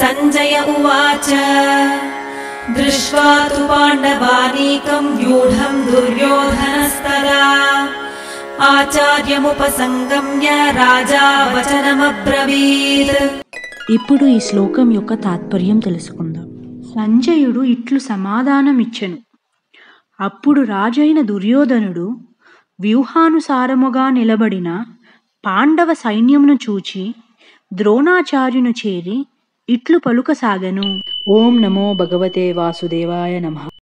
सञ्जय उवाच दृष्ट्वा तु पाण्डवानीकम् व्यूढम् दुर्योधनस्तदा आचार्यमुपसङ्गम्य राजा वचनमब्रवीत् ఇప్పుడు ఈ శ్లోకం యొక్క తాత్పర్యం తెలుసుకుందాం సంజయుడు ఇట్లు సమాధానమిచ్చెను అప్పుడు రాజైన దుర్యోధనుడు వ్యూహానుసారముగా నిలబడిన పాండవ సైన్యమును చూచి ద్రోణాచార్యును చేరి ఇట్లు పలుకసాగెను ఓం నమో భగవతే వాసుదేవాయ నమ